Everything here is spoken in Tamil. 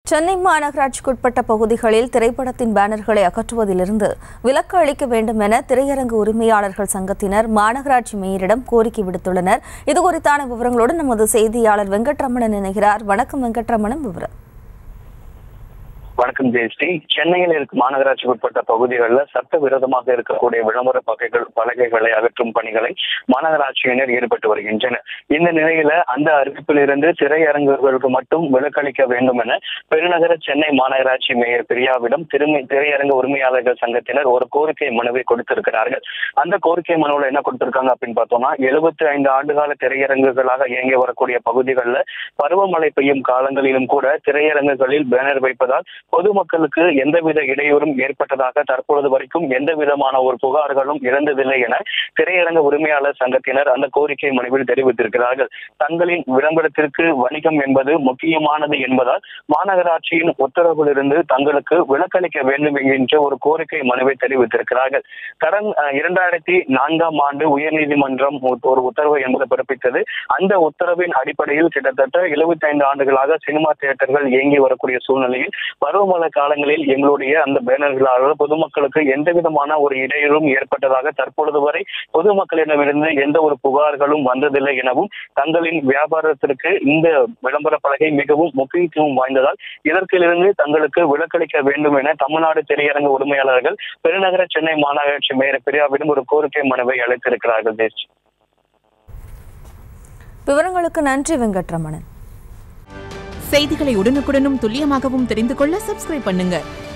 சென்னை மாநகராட்சிக்குட்பட்ட பகுதிகளில் திரைப்படத்தின் பேனர்களை அகற்றுவதிலிருந்து விலக்கு அளிக்க வேண்டும் என திரையரங்கு உரிமையாளர்கள் சங்கத்தினர் மாநகராட்சி மேயரிடம் கோரிக்கை விடுத்துள்ளனர் இதுகுறித்தான விவரங்களோடு நமது செய்தியாளர் வெங்கட்ரமணன் இணைகிறார் வணக்கம் வெங்கட்ரமணன் விவரம் வணக்கம் ஜெயஸ்ரீ சென்னையில் இருக்கும் மாநகராட்சிக்கு உட்பட்ட பகுதிகளில் சட்டவிரோதமாக இருக்கக்கூடிய விளம்பர பகைகள் பலகைகளை அகற்றும் பணிகளை மாநகராட்சியினர் ஈடுபட்டு வருகின்றனர் இந்த நிலையில அந்த அறிவிப்பிலிருந்து திரையரங்குகளுக்கு மட்டும் விலக்களிக்க வேண்டும் என பெருநகர சென்னை மாநகராட்சி மேயர் பிரியாவிடம் திருமை திரையரங்கு உரிமையாளர்கள் சங்கத்தினர் ஒரு கோரிக்கை மனுவை கொடுத்திருக்கிறார்கள் அந்த கோரிக்கை மனுவில் என்ன கொடுத்திருக்காங்க அப்படின்னு பார்த்தோம்னா எழுபத்தி ஐந்து ஆண்டுகால திரையரங்குகளாக இயங்கி வரக்கூடிய பகுதிகளில் பருவமழை பெய்யும் காலங்களிலும் கூட திரையரங்குகளில் பேனர் வைப்பதால் பொதுமக்களுக்கு எந்தவித இடையூறும் ஏற்பட்டதாக தற்பொழுது வரைக்கும் எந்த விதமான ஒரு புகார்களும் இழந்ததில்லை என திரையரங்க உரிமையாளர் சங்கத்தினர் அந்த கோரிக்கை மனுவில் தெரிவித்திருக்கிறார்கள் தங்களின் விளம்பரத்திற்கு வணிகம் என்பது முக்கியமானது என்பதால் மாநகராட்சியின் உத்தரவிலிருந்து தங்களுக்கு விலக்களிக்க வேண்டும் என்கின்ற ஒரு கோரிக்கை மனுவை தெரிவித்திருக்கிறார்கள் கடந்த அஹ், இரண்டாயிரத்தி நான்காம் ஆண்டு உயர்நீதிமன்றம் ஒரு- ஒரு உத்தரவு என்பது பிறப்பித்தது அந்த உத்தரவின் அடிப்படையில் கிட்டத்தட்ட 75 ஆண்டுகளாக சினிமா தியேட்டர்கள் இயங்கி வரக்கூடிய சூழ்நிலையில் பருவமழை காலங்களில் எங்களுடைய அந்த பேனர்களால் பொதுமக்களுக்கு எந்த விதமான ஒரு இடையூறும் ஏற்பட்டதாக தற்பொழுது வரை பொதுமக்களிடமிருந்து எந்த ஒரு புகார்களும் வந்ததில்லை எனவும் தங்களின் வியாபாரத்திற்கு இந்த விளம்பர பலகை மிகவும் முக்கியத்துவம் வாய்ந்ததால் இதற்கிலிருந்து தங்களுக்கு விலக்களிக்க வேண்டும் என தமிழ்நாடு திரையரங்க உரிமையாளர்கள் பெருநகர சென்னை மாநகராட்சி மேயர் பிரியாவிடம் ஒரு கோரிக்கை மனுவை அளித்திருக்கிறார்கள் தேஷ் விவரங்களுக்கு நன்றி வெங்கட்ரமணன் செய்திகளை உடனுக்குடனும் துல்லியமாகவும் தெரிந்து கொள்ள சப்ஸ்கிரைப் பண்ணுங்க